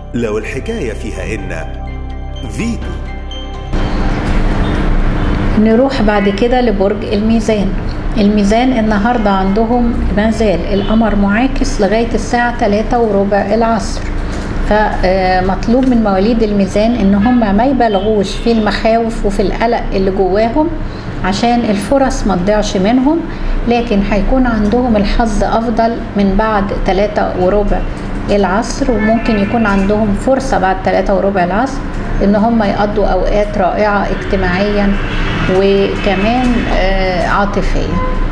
لو الحكاية فيها إن فيتو نروح بعد كده لبرج الميزان الميزان النهاردة عندهم ما زال القمر معاكس لغاية الساعة 3 وربع العصر فمطلوب من مواليد الميزان ان هم ما يبالغوش في المخاوف وفي القلق اللي جواهم عشان الفرص ما تضيعش منهم لكن هيكون عندهم الحظ افضل من بعد 3 وربع العصر وممكن يكون عندهم فرصة بعد 3 وربع العصر ان هم يقضوا اوقات رائعة اجتماعيا وكمان عاطفيا